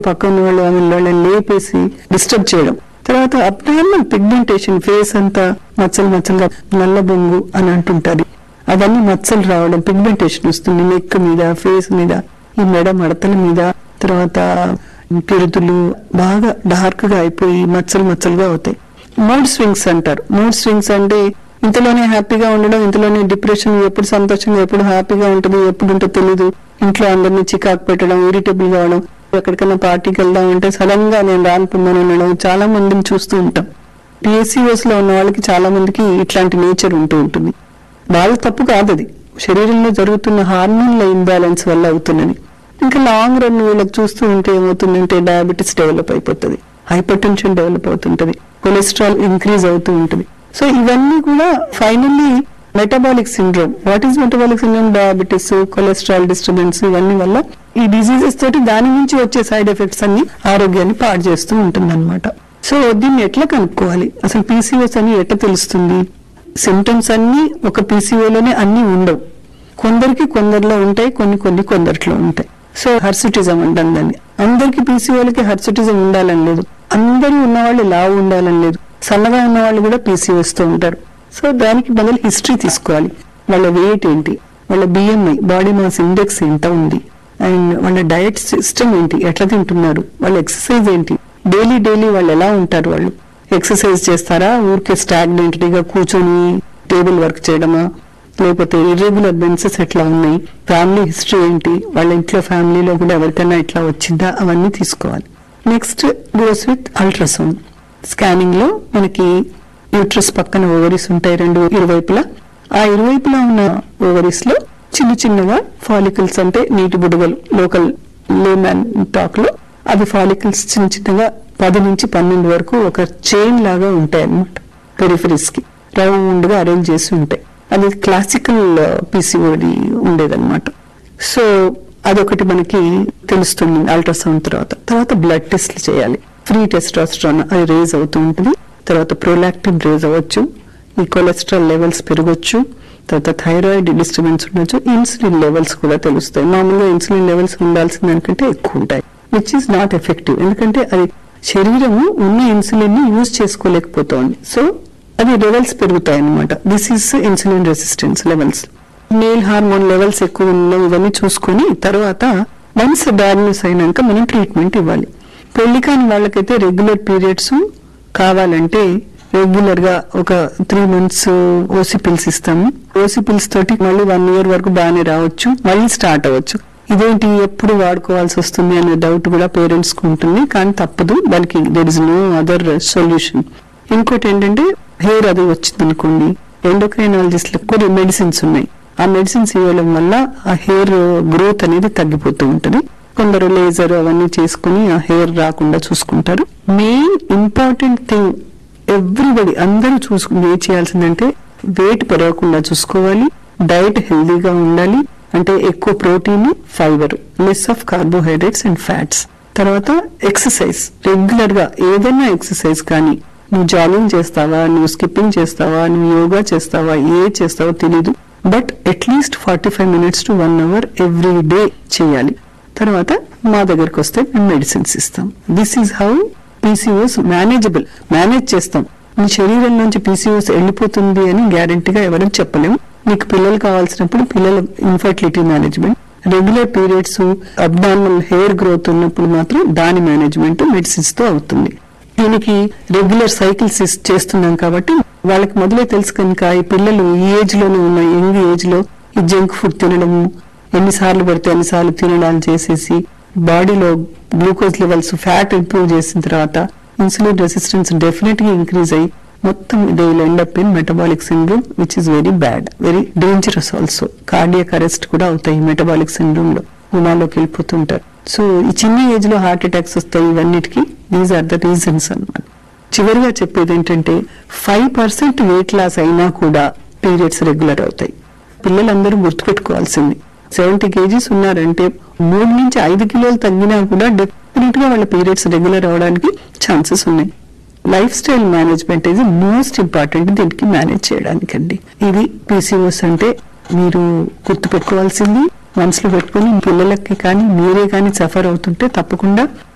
పక్కన వాళ్ళు ఆమె వాళ్ళని లేపేసి డిస్టర్బ్ చేయడం తర్వాత అబ్నార్మల్ పిగ్మెంటేషన్ ఫేస్ అంతా మచ్చలు మచ్చలుగా నల్ల బొంగు అని అంటుంటారు అవన్నీ మచ్చలు రావడం పిగ్మెంటేషన్ వస్తుంది నెక్ మీద ఫేస్ మీద ఈ మెడ మడతల మీద తర్వాత పిరుదులు బాగా డార్క్ గా అయిపోయి మచ్చలు మచ్చలుగా అవుతాయి మూడ్ స్వింగ్స్ అంటారు మూడ్ స్వింగ్స్ అంటే ఇంతలోనే హ్యాపీగా ఉండడం ఇంతలోనే డిప్రెషన్ ఎప్పుడు సంతోషంగా ఎప్పుడు హ్యాపీగా ఉంటుంది ఎప్పుడు ఉంటుందో తెలియదు ఇంట్లో అందరినీ చికాకు పెట్టడం ఇరిటబుల్ గా అవడం ఎక్కడికైనా పార్టీకి వెళ్దాం అంటే సడన్ గా నేను రానుకున్నాను అనడం చాలా మందిని చూస్తూ ఉంటాం పిఎస్సిఓస్ లో ఉన్న వాళ్ళకి చాలా మందికి ఇట్లాంటి నేచర్ ఉంటూ ఉంటుంది వాళ్ళ తప్పు కాదు అది శరీరంలో జరుగుతున్న హార్మోన్ల ఇంబ్యాలెన్స్ వల్ల అవుతున్నది ఇంకా లాంగ్ రన్ వీళ్ళకి చూస్తూ ఉంటే ఏమవుతుందంటే డయాబెటీస్ డెవలప్ అయిపోతుంది హైపర్ టెన్షన్ డెవలప్ అవుతుంటది కొలెస్ట్రాల్ ఇంక్రీజ్ అవుతూ ఉంటుంది సో ఇవన్నీ కూడా finally metabolic syndrome what is metabolic syndrome diabetes cholesterol disturbance ఇవన్నీ వల్ల ఈ డిసీజెస్ తోటి దాని నుంచి వచ్చే సైడ్ ఎఫెక్ట్స్ అన్ని ఆరోగ్యాన్ని పాడు చేస్తూ ఉంటుంది సో దీన్ని ఎట్లా కనుక్కోవాలి అసలు పీసీఓస్ అని ఎట్లా తెలుస్తుంది సిమ్టమ్స్ అన్ని ఒక పీసీఓలోనే అన్ని ఉండవు కొందరికి కొందరిలో ఉంటాయి కొన్ని కొన్ని కొందరిలో ఉంటాయి సో హర్సిటిజం అంటాం దాన్ని అందరికి పీసీఓలకి హర్సిటిజం ఉండాలని లేదు అందరూ ఉన్నవాళ్ళు లావు ఉండాలని లేదు సన్నగా ఉన్న వాళ్ళు కూడా పీసీఓస్ తో ఉంటారు సో దానికి బదులు హిస్టరీ తీసుకోవాలి వాళ్ళ వెయిట్ ఏంటి వాళ్ళ బిఎంఐ బాడీ మాస్ ఇండెక్స్ ఎంత ఉంది అండ్ వాళ్ళ డయట్ సిస్టమ్ ఏంటి ఎట్లా తింటున్నారు వాళ్ళ ఎక్సర్సైజ్ ఏంటి డైలీ డైలీ వాళ్ళు ఎలా ఉంటారు వాళ్ళు ఎక్సర్సైజ్ చేస్తారా ఊరికే స్టాగ్నెంటెడ్ గా కూర్చొని టేబుల్ వర్క్ చేయడమా లేకపోతే ఇర్రెగ్యులర్ బెన్సెస్ ఎట్లా ఉన్నాయి ఫ్యామిలీ హిస్టరీ ఏంటి వాళ్ళ ఇంట్లో ఫ్యామిలీలో కూడా ఎవరికైనా ఇట్లా వచ్చిందా అవన్నీ తీసుకోవాలి next goes with ultrasound scanning లో మనకి యూట్రస్ పక్కన ఓవరీస్ ఉంటాయి రెండు ఇరువైపులా ఆ ఇరువైపులా ఉన్న ఓవరీస్ లో చిన్న చిన్నగా ఫాలికల్స్ అంటే నీటి బుడగలు లోకల్ లేమ్యాన్ టాక్ లో అవి ఫాలికల్స్ చిన్న చిన్నగా పది నుంచి పన్నెండు వరకు ఒక చైన్ లాగా ఉంటాయి అన్నమాట పెరిఫరీస్ కి రౌండ్ గా అరేంజ్ చేసి ఉంటాయి అది క్లాసికల్ పీసీఓడి ఉండేదన్నమాట సో అదొకటి మనకి తెలుస్తుంది అల్ట్రాసౌండ్ తర్వాత తర్వాత బ్లడ్ టెస్ట్లు చేయాలి ఫ్రీ టెస్టాస్ట్రాన్ అది రేజ్ అవుతూ ఉంటుంది తర్వాత ప్రొలాక్టిన్ రేజ్ అవ్వచ్చు ఈ కొలెస్ట్రాల్ లెవెల్స్ పెరగొచ్చు తర్వాత థైరాయిడ్ డిస్టర్బెన్స్ ఉండొచ్చు ఇన్సులిన్ లెవెల్స్ కూడా తెలుస్తాయి మామూలుగా ఇన్సులిన్ లెవెల్స్ ఉండాల్సిన దానికంటే ఎక్కువ ఉంటాయి విచ్ ఈస్ నాట్ ఎఫెక్టివ్ ఎందుకంటే అది శరీరము ఉన్న ఇన్సులిన్ ని యూజ్ చేసుకోలేకపోతోంది సో అది లెవెల్స్ పెరుగుతాయి అనమాట this is insulin resistance levels male hormone levels ఎక్కువ ఉన్నాయి ఇవన్నీ చూసుకొని తర్వాత వన్స్ డయాగ్నోస్ అయినాక మనం ట్రీట్మెంట్ ఇవ్వాలి పెళ్లి కాని వాళ్ళకైతే రెగ్యులర్ పీరియడ్స్ కావాలంటే రెగ్యులర్ గా ఒక త్రీ మంత్స్ ఓసి పిల్స్ ఇస్తాము ఓసి పిల్స్ తోటి మళ్ళీ వన్ ఇయర్ వరకు బాగానే రావచ్చు మళ్ళీ స్టార్ట్ అవ్వచ్చు ఇదేంటి ఎప్పుడు వాడుకోవాల్సి వస్తుంది అనే డౌట్ కూడా పేరెంట్స్ కు ఉంటుంది కానీ తప్పదు దానికి there is no other solution ఇంకోటి ఏంటంటే హెయిర్ అది వచ్చింది అనుకోండి ఎండోక్రైనాలజిస్ట్ కొన్ని మెడిసిన్స్ ఉన్నాయి ఆ మెడిసిన్స్ ఇవ్వడం వల్ల ఆ హెయిర్ గ్రోత్ అనేది తగ్గిపోతూ ఉంటుంది కొందరు లేజర్ అవన్నీ చేసుకుని ఆ హెయిర్ రాకుండా చూసుకుంటారు మెయిన్ ఇంపార్టెంట్ థింగ్ ఎవ్రీబడి అందరూ చూసుకుని ఏం చేయాల్సిందంటే వెయిట్ పెరగకుండా చూసుకోవాలి డైట్ హెల్దీగా ఉండాలి అంటే ఎక్కువ protein fibre less of carbohydrates and fats తర్వాత ఎక్సర్సైజ్ రెగ్యులర్ గా ఏదైనా ఎక్సర్సైజ్ కానీ నువ్వు జాగింగ్ చేస్తావా నువ్వు స్కిప్పింగ్ చేస్తావా నువ్వు యోగా చేస్తావా ఏ చేస్తావో తెలీదు but at least forty five minutes to one hour every day చేయాలి తర్వాత మా దగ్గరకు వస్తే మేము మెడిసిన్స్ ఇస్తాం this is how PCOS manageable manage చేస్తాం నీ శరీరం నుంచి పీసీఓస్ వెళ్ళిపోతుంది అని గ్యారంటీగా ఎవరూ చెప్పలేము నీకు పిల్లలు కావాల్సినప్పుడు పిల్లల infertility management regular periods abnormal hair growth ఉన్నప్పుడు మాత్రం దాని మేనేజ్మెంట్ మెడిసిన్స్ తో అవుతుంది దీనికి రెగ్యులర్ సైకిల్స్ చేస్తున్నాం కాబట్టి వాళ్ళకి మొదలే తెలుసు కనుక ఈ పిల్లలు ఈ ఏజ్ లోనే ఉన్న యంగ్ ఏజ్ లో ఈ జంక్ ఫుడ్ తినడము ఎన్నిసార్లు పడితే అన్నిసార్లు తినడాలు చేసేసి బాడీలో గ్లూకోజ్ లెవెల్స్ ఫ్యాట్ ఇంప్రూవ్ చేసిన తర్వాత ఇన్సులిన్ రెసిస్టెన్స్ డెఫినెట్ గా ఇంక్రీజ్ అయ్యి మొత్తం they will end up in metabolic syndrome which is very bad very dangerous also cardiac arrest కూడా అవుతాయి మెటబాలిక్ సిండ్రోమ్ లో గుణాల్లోకి వెళ్ళిపోతుంటారు సో ఈ చిన్న ఏజ్ లో హార్ట్ అటాక్స్ వస్తాయి ఇవన్నిటికీ దీస్ ఆర్ ద రీజన్స్ అన్నమాట చివరిగా చెప్పేది ఏంటంటే ఫైవ్ పర్సెంట్ వెయిట్ లాస్ అయినా కూడా పీరియడ్స్ రెగ్యులర్ అవుతాయి పిల్లలందరూ గుర్తుపెట్టుకోవాల్సింది సెవెంటీ కేజీస్ ఉన్నారంటే మూడు నుంచి ఐదు కిలోలు తగ్గినా కూడా డెఫినెట్ గా వాళ్ళ పీరియడ్స్ రెగ్యులర్ అవడానికి ఛాన్సెస్ ఉన్నాయి లైఫ్ స్టైల్ మేనేజ్మెంట్ ఇది మోస్ట్ ఇంపార్టెంట్ దీనికి మేనేజ్ చేయడానికండి ఇది పీసీఓస్ అంటే మీరు గుర్తు పెట్టుకోవాల్సింది మనసులో పెట్టుకుని పిల్లలకి కానీ మీరే కానీ సఫర్ అవుతుంటే తప్పకుండా